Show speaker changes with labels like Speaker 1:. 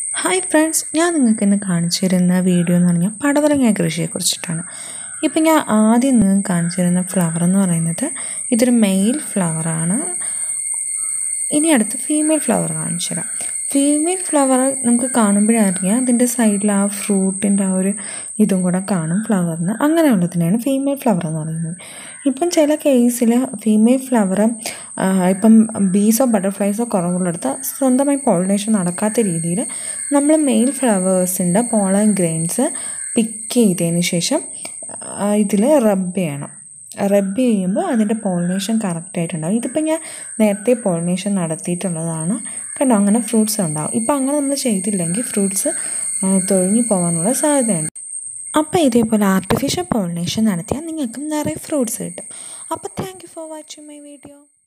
Speaker 1: hi friends ഞാൻ നിങ്ങൾക്ക് ഇന്ന് കാണിച്ചു തരുന്ന വീഡിയോ എന്ന് പറഞ്ഞാൽ പടവലങ്ങ കൃഷിയെക്കുറിച്ചിട്ടാണ് ഇപ്പം ഞാൻ ആദ്യം നിങ്ങൾക്ക് കാണിച്ചു തരുന്ന ഫ്ലവർ എന്ന് പറയുന്നത് ഇതൊരു മെയിൽ ഫ്ലവറാണ് ഇനി അടുത്ത് ഫീമെയിൽ ഫ്ലവർ കാണിച്ചു തരാം ഫീമെയിൽ ഫ്ലവർ നമുക്ക് കാണുമ്പോഴേ അറിയാം അതിൻ്റെ സൈഡിൽ ആ ഫ്രൂട്ടിൻ്റെ ആ ഒരു ഇതും കൂടെ കാണും ഫ്ലവറിന് അങ്ങനെയുള്ളതിനാണ് ഫീമെയിൽ ഫ്ലവർ എന്ന് പറയുന്നത് ഇപ്പം ചില കേസിൽ ഫീമെയിൽ ഫ്ലവർ ഇപ്പം ബീസോ ബട്ടർഫ്ലൈസോ കുറവുള്ളിടത്ത് സ്വന്തമായി പോളിനേഷൻ നടക്കാത്ത രീതിയിൽ നമ്മൾ മെയിൽ ഫ്ലവേഴ്സിൻ്റെ പോളൻ ഗ്രെയിൻസ് പിക്ക് ചെയ്തതിന് ശേഷം ഇതിൽ റബ്ബ് ചെയ്യണം റബ്ബ് ചെയ്യുമ്പോൾ അതിൻ്റെ പോളിനേഷൻ കറക്റ്റായിട്ടുണ്ടാവും ഇതിപ്പോൾ ഞാൻ നേരത്തെ പോളിനേഷൻ നടത്തിയിട്ടുള്ളതാണ് കണ്ടോ അങ്ങനെ ഫ്രൂട്ട്സ് ഉണ്ടാവും ഇപ്പം അങ്ങനെ നമ്മൾ ചെയ്തില്ലെങ്കിൽ ഫ്രൂട്ട്സ് തൊഴിഞ്ഞു പോകാനുള്ള സാധ്യതയുണ്ട് അപ്പോൾ ഇതേപോലെ ആർട്ടിഫിഷ്യൽ പോളിനേഷൻ നടത്തിയാൽ നിങ്ങൾക്കും നിറയെ ഫ്രൂട്ട്സ് കിട്ടും അപ്പോൾ thank you for watching my video